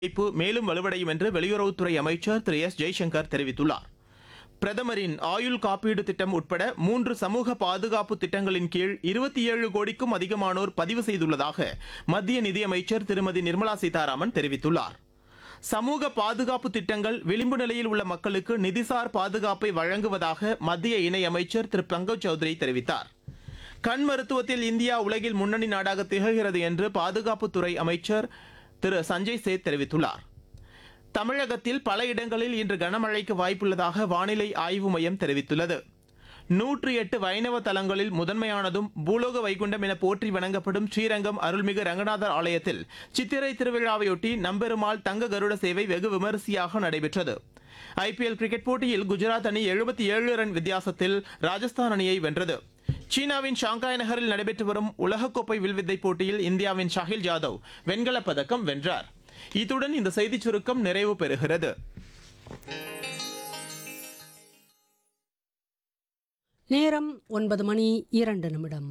ஒத்துழைப்பு மேலும் வலுவடையும் என்று வெளியுறவுத்துறை அமைச்சர் திரு எஸ் ஜெய்சங்கர் தெரிவித்துள்ளார் பிரதமரின் ஆயுள் காப்பீடு திட்டம் உட்பட மூன்று சமூக பாதுகாப்பு திட்டங்களின் கீழ் இருபத்தி ஏழு கோடிக்கும் அதிகமானோர் பதிவு செய்துள்ளதாக மத்திய நிதியமைச்சர் திருமதி நிர்மலா சீதாராமன் தெரிவித்துள்ளார் சமூக பாதுகாப்பு திட்டங்கள் விளிம்பு நிலையில் உள்ள மக்களுக்கு நிதிசார் பாதுகாப்பை வழங்குவதாக மத்திய இணையமைச்சர் திரு பங்கஜ் சௌத்ரி தெரிவித்தார் கண் மருத்துவத்தில் இந்தியா உலகில் முன்னணி நாடாக திகழ்கிறது என்று பாதுகாப்புத்துறை அமைச்சர் திரு சஞ்சய் சேத் தெரிவித்துள்ளார் தமிழகத்தில் பல இடங்களில் இன்று கனமழைக்கு வாய்ப்புள்ளதாக வானிலை ஆய்வு மையம் தெரிவித்துள்ளது நூற்றி எட்டு வைணவ தலங்களில் முதன்மையானதும் பூலோக வைகுண்டம் என போற்றி வணங்கப்படும் ஸ்ரீரங்கம் அருள்மிகு ரங்கநாதர் ஆலயத்தில் சித்திரை திருவிழாவையொட்டி நம்பெருமாள் தங்க கருட சேவை வெகு விமரிசையாக நடைபெற்றது ஐபிஎல் கிரிக்கெட் போட்டியில் குஜராத் அணி எழுபத்தி ஏழு ரன் வித்தியாசத்தில் ராஜஸ்தான் அணியை வென்றது சீனாவின் ஷாங்காய் நகரில் நடைபெற்று வரும் உலகக்கோப்பை வில்வித்தை போட்டியில் இந்தியாவின் ஷாஹில் ஜாதவ் வெண்கலப் பதக்கம் வென்றார் இத்துடன் இந்த செய்திச் சுருக்கம் நிறைவு பெறுகிறது நேரம் ஒன்பது மணி இரண்டு நிமிடம்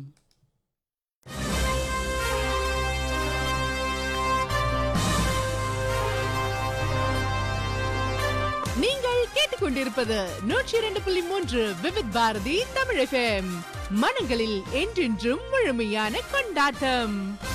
நீங்கள் கேட்டுக்கொண்டிருப்பது நூற்றி இரண்டு புள்ளி மூன்று விவித் பாரதி தமிழ் எஃப்எம் மனங்களில் என்றென்றும் முழுமையான கொண்டாட்டம்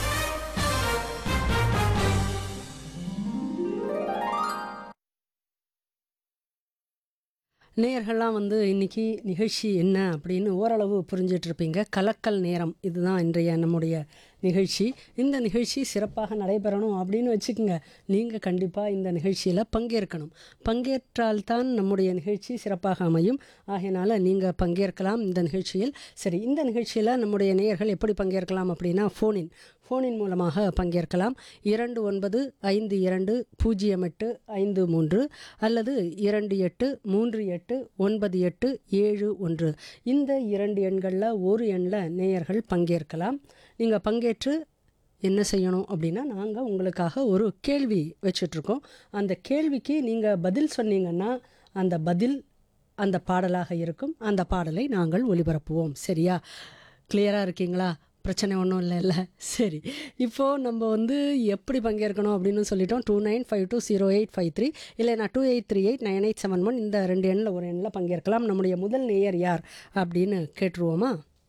நேயர்கள்லாம் வந்து இன்னைக்கு நிகழ்ச்சி என்ன அப்படின்னு ஓரளவு புரிஞ்சிட்டு இருப்பீங்க கலக்கல் நேரம் இதுதான் இன்றைய நம்முடைய நிகழ்ச்சி இந்த நிகழ்ச்சி சிறப்பாக நடைபெறணும் அப்படின்னு வச்சுக்கோங்க நீங்கள் கண்டிப்பாக இந்த நிகழ்ச்சியில் பங்கேற்கணும் பங்கேற்றால்தான் நம்முடைய நிகழ்ச்சி சிறப்பாக அமையும் ஆகையினால நீங்கள் பங்கேற்கலாம் இந்த நிகழ்ச்சியில் சரி இந்த நிகழ்ச்சியில் நம்முடைய நேயர்கள் எப்படி பங்கேற்கலாம் அப்படின்னா ஃபோனின் ஃபோனின் மூலமாக பங்கேற்கலாம் இரண்டு ஒன்பது ஐந்து இரண்டு பூஜ்ஜியம் எட்டு ஐந்து மூன்று அல்லது இரண்டு எட்டு மூன்று எட்டு ஒன்பது எட்டு ஏழு ஒன்று இந்த இரண்டு எண்களில் ஒரு எண்ணில் நேயர்கள் பங்கேற்கலாம் நீங்கள் பங்கேற்று என்ன செய்யணும் அப்படின்னா நாங்கள் உங்களுக்காக ஒரு கேள்வி வச்சிட்ருக்கோம் அந்த கேள்விக்கு நீங்கள் பதில் சொன்னீங்கன்னா அந்த பதில் அந்த பாடலாக இருக்கும் அந்த பாடலை நாங்கள் ஒளிபரப்புவோம் சரியா கிளியராக இருக்கீங்களா பிரச்சனை ஒன்றும் இல்லைல்ல சரி இப்போது நம்ம வந்து எப்படி பங்கேற்கணும் அப்படின்னு சொல்லிட்டோம் two nine five two zero eight five three இல்லைனா two eight three eight nine eight seven one இந்த ரெண்டு எண்ணில் ஒரு எண்ணில் பங்கேற்கலாம் நம்முடைய முதல் நேயர் யார் அப்படின்னு கேட்டுருவோமா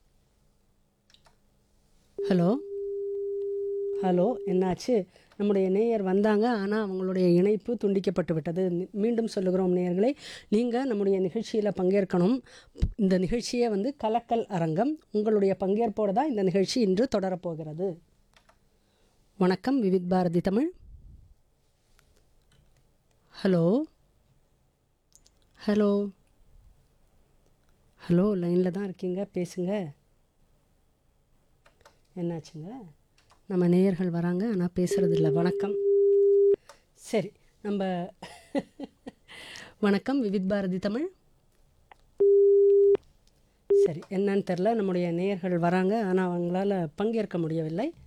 ஹலோ ஹலோ என்னாச்சு நம்முடைய நேயர் வந்தாங்க ஆனால் அவங்களுடைய இணைப்பு துண்டிக்கப்பட்டு விட்டது நி- மீண்டும் சொல்லுகிறோம் நேயர்களை நீங்கள் நம்முடைய நிகழ்ச்சியில் பங்கேற்கணும் இந்த நிகழ்ச்சியை வந்து கலக்கல் அரங்கம் உங்களுடைய பங்கேற்போடு தான் இந்த நிகழ்ச்சி இன்று தொடரப்போகிறது வணக்கம் Vividh Bharati Tamil hello hello hello லைனில் தான் இருக்கீங்க பேசுங்க என்னாச்சுங்க நம்ம நேயர்கள் வராங்க ஆனால் பேசுறது இல்லை வணக்கம் சரி நம்ம வணக்கம் விவித் பாரதி தமிழ் சரி என்னன்னு தெரில நம்முடைய நேயர்கள் வராங்க ஆனால் அவங்களால பங்கேற்க முடியவில்லை